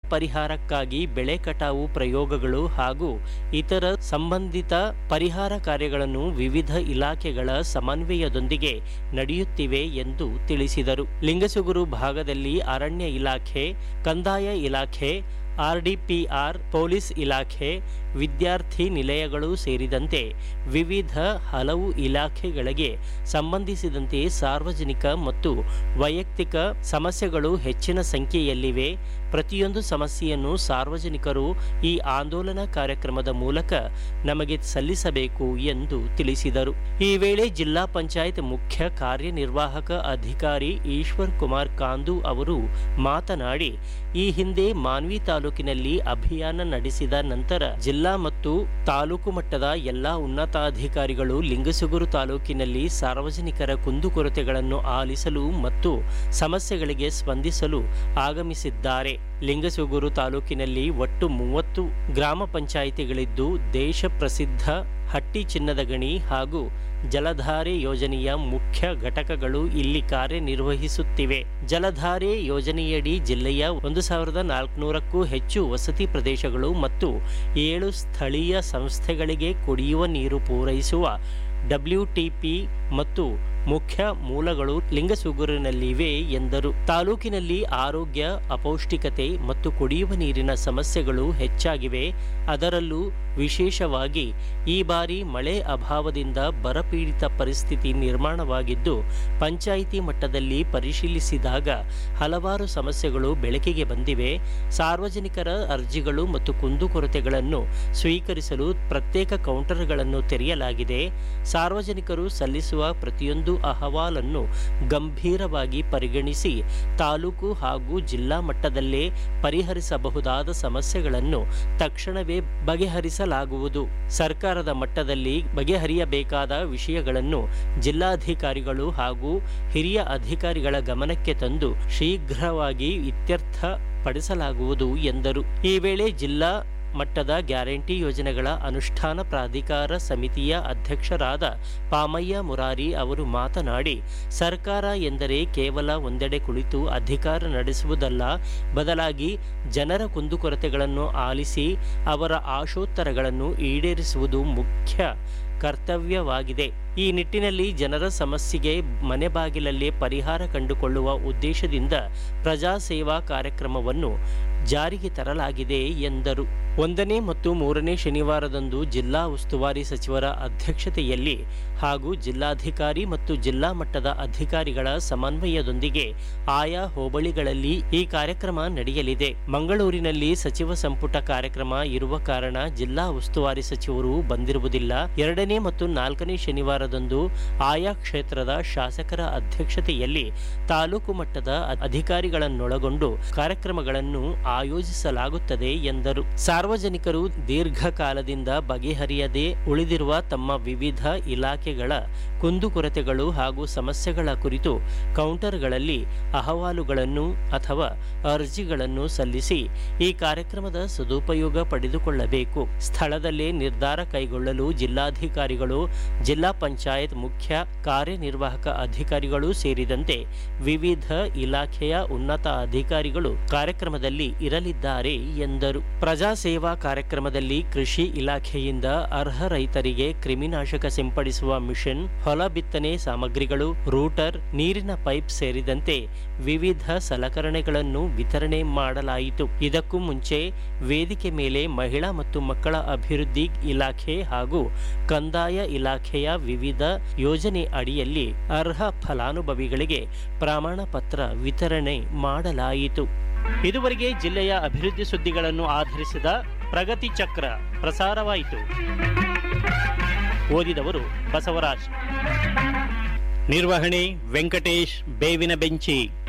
ಪರಿಹಾರಕ್ಕಾಗಿ ಬೆಳೆ ಕಟಾವು ಪ್ರಯೋಗಗಳು ಹಾಗೂ ಇತರ ಸಂಬಂಧಿತ ಪರಿಹಾರ ಕಾರ್ಯಗಳನ್ನು ವಿವಿಧ ಇಲಾಖೆಗಳ ಸಮನ್ವಯದೊಂದಿಗೆ ನಡೆಯುತ್ತಿವೆ ಎಂದು ತಿಳಿಸಿದರು ಲಿಂಗಸುಗೂರು ಭಾಗದಲ್ಲಿ ಅರಣ್ಯ ಇಲಾಖೆ ಕಂದಾಯ ಇಲಾಖೆ ಆರ್ಡಿಪಿಆರ್ ಪೊಲೀಸ್ ಇಲಾಖೆ ವಿದ್ಯಾರ್ಥಿ ನಿಲಯಗಳು ಸೇರಿದಂತೆ ವಿವಿಧ ಹಲವು ಇಲಾಖೆಗಳಿಗೆ ಸಂಬಂಧಿಸಿದಂತೆ ಸಾರ್ವಜನಿಕ ಮತ್ತು ವೈಯಕ್ತಿಕ ಸಮಸ್ಯೆಗಳು ಹೆಚ್ಚಿನ ಸಂಖ್ಯೆಯಲ್ಲಿವೆ ಪ್ರತಿಯೊಂದು ಸಮಸ್ಯೆಯನ್ನು ಸಾರ್ವಜನಿಕರು ಈ ಆಂದೋಲನ ಕಾರ್ಯಕ್ರಮದ ಮೂಲಕ ನಮಗೆ ಸಲ್ಲಿಸಬೇಕು ಎಂದು ತಿಳಿಸಿದರು ಈ ವೇಳೆ ಜಿಲ್ಲಾ ಪಂಚಾಯತ್ ಮುಖ್ಯ ಕಾರ್ಯನಿರ್ವಾಹಕ ಅಧಿಕಾರಿ ಈಶ್ವರ್ ಕುಮಾರ್ ಕಾಂದು ಅವರು ಮಾತನಾಡಿ ಈ ಹಿಂದೆ ಮಾನ್ವಿ ತಾಲೂಕಿನಲ್ಲಿ ಅಭಿಯಾನ ನಡೆಸಿದ ನಂತರ ಜಿಲ್ಲಾ ಮತ್ತು ತಾಲೂಕು ಮಟ್ಟದ ಎಲ್ಲಾ ಉನ್ನತಾಧಿಕಾರಿಗಳು ಲಿಂಗಸುಗೂರು ತಾಲೂಕಿನಲ್ಲಿ ಸಾರ್ವಜನಿಕರ ಕುಂದುಕೊರತೆಗಳನ್ನು ಆಲಿಸಲು ಮತ್ತು ಸಮಸ್ಯೆಗಳಿಗೆ ಸ್ಪಂದಿಸಲು ಆಗಮಿಸಿದ್ದಾರೆ ಲಿಂಗಸುಗೂರು ತಾಲೂಕಿನಲ್ಲಿ ಒಟ್ಟು ಮೂವತ್ತು ಗ್ರಾಮ ಪಂಚಾಯಿತಿಗಳಿದ್ದು ದೇಶ ಪ್ರಸಿದ್ಧ ಹಟ್ಟಿ ಚಿನ್ನದ ಗಣಿ ಹಾಗೂ ಜಲಧಾರೆ ಯೋಜನೆಯ ಮುಖ್ಯ ಘಟಕಗಳು ಇಲ್ಲಿ ಕಾರ್ಯನಿರ್ವಹಿಸುತ್ತಿವೆ ಜಲಧಾರೆ ಯೋಜನೆಯಡಿ ಜಿಲ್ಲೆಯ ಒಂದು ಸಾವಿರದ ನಾಲ್ಕುನೂರಕ್ಕೂ ಹೆಚ್ಚು ವಸತಿ ಪ್ರದೇಶಗಳು ಮತ್ತು ಏಳು ಸ್ಥಳೀಯ ಸಂಸ್ಥೆಗಳಿಗೆ ಕುಡಿಯುವ ನೀರು ಪೂರೈಸುವ ಡಬ್ಲ್ಯೂಟಿಪಿ ಮತ್ತು ಮುಖ್ಯ ಮೂಲಗಳು ಲಿಂಗಸುಗೂರಿನಲ್ಲಿವೆ ಎಂದರು ತಾಲೂಕಿನಲ್ಲಿ ಆರೋಗ್ಯ ಅಪೌಷ್ಟಿಕತೆ ಮತ್ತು ಕುಡಿಯುವ ನೀರಿನ ಸಮಸ್ಯೆಗಳು ಹೆಚ್ಚಾಗಿವೆ ಅದರಲ್ಲೂ ವಿಶೇಷವಾಗಿ ಈ ಬಾರಿ ಮಳೆ ಅಭಾವದಿಂದ ಬರಪೀಡಿತ ಪರಿಸ್ಥಿತಿ ನಿರ್ಮಾಣವಾಗಿದ್ದು ಪಂಚಾಯಿತಿ ಮಟ್ಟದಲ್ಲಿ ಪರಿಶೀಲಿಸಿದಾಗ ಹಲವಾರು ಸಮಸ್ಯೆಗಳು ಬೆಳಕಿಗೆ ಬಂದಿವೆ ಸಾರ್ವಜನಿಕರ ಅರ್ಜಿಗಳು ಮತ್ತು ಕುಂದುಕೊರತೆಗಳನ್ನು ಸ್ವೀಕರಿಸಲು ಪ್ರತ್ಯೇಕ ಕೌಂಟರ್ಗಳನ್ನು ತೆರೆಯಲಾಗಿದೆ ಸಾರ್ವಜನಿಕರು ಸಲ್ಲಿಸುವ ಪ್ರತಿಯೊಂದು ಅಹವಾಲನ್ನು ಗಂಭೀರವಾಗಿ ಪರಿಗಣಿಸಿ ತಾಲೂಕು ಹಾಗೂ ಜಿಲ್ಲಾ ಮಟ್ಟದಲ್ಲೇ ಪರಿಹರಿಸಬಹುದಾದ ಸಮಸ್ಯೆಗಳನ್ನು ತಕ್ಷಣವೇ ಬಗೆಹರಿಸಲಾಗುವುದು ಸರ್ಕಾರದ ಮಟ್ಟದಲ್ಲಿ ಬಗೆಹರಿಯಬೇಕಾದ ವಿಷಯಗಳನ್ನು ಜಿಲ್ಲಾಧಿಕಾರಿಗಳು ಹಾಗೂ ಹಿರಿಯ ಅಧಿಕಾರಿಗಳ ಗಮನಕ್ಕೆ ತಂದು ಶೀಘ್ರವಾಗಿ ಇತ್ಯರ್ಥ ಪಡಿಸಲಾಗುವುದು ಎಂದರು ಈ ವೇಳೆ ಜಿಲ್ಲಾ ಮಟ್ಟದ ಗ್ಯಾರಂಟಿ ಯೋಜನೆಗಳ ಅನುಷ್ಠಾನ ಪ್ರಾಧಿಕಾರ ಸಮಿತಿಯ ಅಧ್ಯಕ್ಷರಾದ ಪಾಮಯ್ಯ ಮುರಾರಿ ಅವರು ಮಾತನಾಡಿ ಸರ್ಕಾರ ಎಂದರೆ ಕೇವಲ ಒಂದೆಡೆ ಕುಳಿತು ಅಧಿಕಾರ ನಡೆಸುವುದಲ್ಲ ಬದಲಾಗಿ ಜನರ ಕುಂದುಕೊರತೆಗಳನ್ನು ಆಲಿಸಿ ಅವರ ಆಶೋತ್ತರಗಳನ್ನು ಈಡೇರಿಸುವುದು ಮುಖ್ಯ ಕರ್ತವ್ಯವಾಗಿದೆ ಈ ನಿಟ್ಟಿನಲ್ಲಿ ಜನರ ಸಮಸ್ಯೆಗೆ ಮನೆ ಬಾಗಿಲಲ್ಲೇ ಪರಿಹಾರ ಕಂಡುಕೊಳ್ಳುವ ಉದ್ದೇಶದಿಂದ ಪ್ರಜಾ ಸೇವಾ ಕಾರ್ಯಕ್ರಮವನ್ನು ಜಾರಿಗೆ ತರಲಾಗಿದೆ ಎಂದರು ಒಂದನೇ ಮತ್ತು ಮೂರನೇ ಶನಿವಾರದಂದು ಜಿಲ್ಲಾ ಉಸ್ತುವಾರಿ ಸಚಿವರ ಅಧ್ಯಕ್ಷತೆಯಲ್ಲಿ ಹಾಗೂ ಜಿಲ್ಲಾಧಿಕಾರಿ ಮತ್ತು ಜಿಲ್ಲಾ ಮಟ್ಟದ ಅಧಿಕಾರಿಗಳ ಸಮನ್ವಯದೊಂದಿಗೆ ಆಯಾ ಹೋಬಳಿಗಳಲ್ಲಿ ಈ ಕಾರ್ಯಕ್ರಮ ನಡೆಯಲಿದೆ ಮಂಗಳೂರಿನಲ್ಲಿ ಸಚಿವ ಸಂಪುಟ ಕಾರ್ಯಕ್ರಮ ಇರುವ ಕಾರಣ ಜಿಲ್ಲಾ ಉಸ್ತುವಾರಿ ಸಚಿವರು ಬಂದಿರುವುದಿಲ್ಲ ಎರಡನೇ ಮತ್ತು ನಾಲ್ಕನೇ ಶನಿವಾರದಂದು ಆಯಾ ಕ್ಷೇತ್ರದ ಶಾಸಕರ ಅಧ್ಯಕ್ಷತೆಯಲ್ಲಿ ತಾಲೂಕು ಮಟ್ಟದ ಅಧಿಕಾರಿಗಳನ್ನೊಳಗೊಂಡು ಕಾರ್ಯಕ್ರಮಗಳನ್ನು ಆಯೋಜಿಸಲಾಗುತ್ತದೆ ಎಂದರು ಸಾರ್ವಜನಿಕರು ದೀರ್ಘಕಾಲದಿಂದ ಬಗೆಹರಿಯದೆ ಉಳಿದಿರುವ ತಮ್ಮ ವಿವಿಧ ಇಲಾಖೆಗಳ ಕುಂದುಕೊರತೆಗಳು ಹಾಗೂ ಸಮಸ್ಯೆಗಳ ಕುರಿತು ಕೌಂಟರ್ಗಳಲ್ಲಿ ಅಹವಾಲುಗಳನ್ನು ಅಥವಾ ಅರ್ಜಿಗಳನ್ನು ಸಲ್ಲಿಸಿ ಈ ಕಾರ್ಯಕ್ರಮದ ಸದುಪಯೋಗ ಪಡೆದುಕೊಳ್ಳಬೇಕು ಸ್ಥಳದಲ್ಲೇ ನಿರ್ಧಾರ ಕೈಗೊಳ್ಳಲು ಜಿಲ್ಲಾಧಿಕಾರಿಗಳು ಜಿಲ್ಲಾ ಪಂಚಾಯತ್ ಮುಖ್ಯ ಕಾರ್ಯನಿರ್ವಾಹಕ ಅಧಿಕಾರಿಗಳು ಸೇರಿದಂತೆ ವಿವಿಧ ಇಲಾಖೆಯ ಉನ್ನತ ಅಧಿಕಾರಿಗಳು ಕಾರ್ಯಕ್ರಮದಲ್ಲಿ ಇರಲಿದ್ದಾರೆ ಎಂದರು ಪ್ರಜಾ ಸೇವಾ ಕಾರ್ಯಕ್ರಮದಲ್ಲಿ ಕೃಷಿ ಇಲಾಖೆಯಿಂದ ಅರ್ಹ ರೈತರಿಗೆ ಕ್ರಿಮಿನಾಶಕ ಸಿಂಪಡಿಸುವ ಮಿಷನ್ ಹೊಲ ಬಿತ್ತನೆ ಸಾಮಗ್ರಿಗಳು ರೂಟರ್ ನೀರಿನ ಪೈಪ್ ಸೇರಿದಂತೆ ವಿವಿಧ ಸಲಕರಣೆಗಳನ್ನು ವಿತರಣೆ ಮಾಡಲಾಯಿತು ಇದಕ್ಕೂ ಮುಂಚೆ ವೇದಿಕೆ ಮೇಲೆ ಮಹಿಳಾ ಮತ್ತು ಮಕ್ಕಳ ಅಭಿವೃದ್ಧಿ ಇಲಾಖೆ ಹಾಗೂ ಕಂದಾಯ ಇಲಾಖೆಯ ವಿವಿಧ ಯೋಜನೆ ಅಡಿಯಲ್ಲಿ ಅರ್ಹ ಫಲಾನುಭವಿಗಳಿಗೆ ಪ್ರಮಾಣ ಪತ್ರ ವಿತರಣೆ ಮಾಡಲಾಯಿತು ಇದುವರೆಗೆ ಜಿಲ್ಲೆಯ ಅಭಿವೃದ್ಧಿ ಸುದ್ದಿಗಳನ್ನು ಆಧರಿಸಿದ ಪ್ರಗತಿ ಚಕ್ರ ಪ್ರಸಾರವಾಯಿತು ಓದಿದವರು ಬಸವರಾಜ್ ನಿರ್ವಹಣೆ ವೆಂಕಟೇಶ್ ಬೇವಿನ ಬೆಂಚಿ